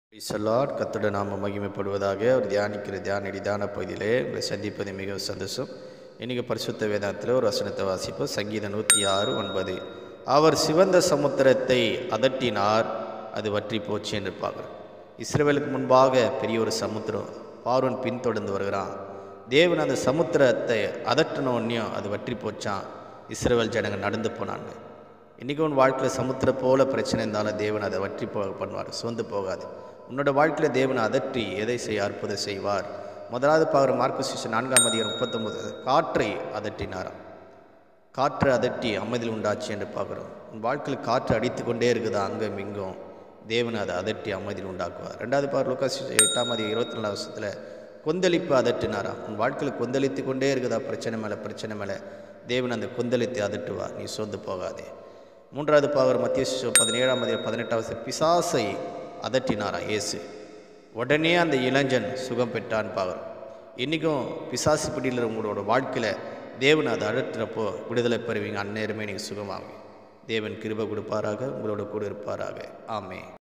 சொல்லாட் கத்தோட நாம மகிமைப்படுவதாக ஒரு தியானிக்கிற தியான நிதான பகுதியிலே உங்களை சந்திப்பது மிகவும் சந்தோஷம் இன்னைக்கு பரிசுத்த வேதாந்தத்தில் ஒரு வசனத்தை வாசிப்போம் சங்கீதம் நூற்றி ஆறு ஒன்பது அவர் சிவந்த சமுத்திரத்தை அதட்டினார் அது வற்றி போச்சு என்று பார்க்குறோம் இஸ்ரவேலுக்கு முன்பாக பெரிய ஒரு சமுத்திரம் பார்வன் பின்தொடர்ந்து வருகிறான் தேவன் அந்த சமுத்திரத்தை அதட்டினோன்னையும் அது வற்றி போச்சான் இஸ்ரவேல் ஜனங்க நடந்து போனாங்க இன்றைக்கி உன் வாழ்க்கையில் சமுத்திரம் போல பிரச்சனை இருந்தாலும் தேவன் அதை வற்றி போ பண்ணுவார் சோர்ந்து போகாது உன்னோட வாழ்க்கையில் தேவன் அதற்றி எதை செய்ய அற்புதம் செய்வார் முதலாவது பார்க்குற மார்க்கு சிஷன் நான்காம் அதிகாரம் முப்பத்தொம்பது காற்றை அதட்டினாராம் காற்று அதட்டி அமைதியில் உண்டாச்சு என்று பார்க்குறோம் உன் வாழ்க்கையில் காற்று அடித்து கொண்டே இருக்குதா அங்கும் இங்கும் தேவன் அதை அதட்டி அமைதியில் உண்டாக்குவார் ரெண்டாவது பார் லுக்காஸ் எட்டாம் அதிகம் இருபத்தி நாலாம் வருஷத்தில் கொந்தளிப்பு அதட்டினாராம் உன் வாழ்க்கையில் கொந்தளித்து கொண்டே இருக்குதா பிரச்சனை மேலே பிரச்சனை மேலே தேவன் அந்த கொந்தளித்தை அதட்டுவார் நீ சோர்ந்து போகாதே மூன்றாவது பாகர் மத்திய சிசு பதினேழாம் அதிகாரம் பதினெட்டாவது பிசாசை அதட்டினாராம் இயேசு உடனே அந்த இளைஞன் சுகம் பெற்றான்னு பார்க்குறோம் இன்றைக்கும் பிசாசு பிடியில் உங்களோட வாழ்க்கையில் தேவன் அதை அழற்றுறப்போ விடுதலை பெறுவீங்க அந்நேரமே நீங்கள் சுகமாகும் தேவன் கிருபை கொடுப்பாராக உங்களோட கூட இருப்பாராக ஆமே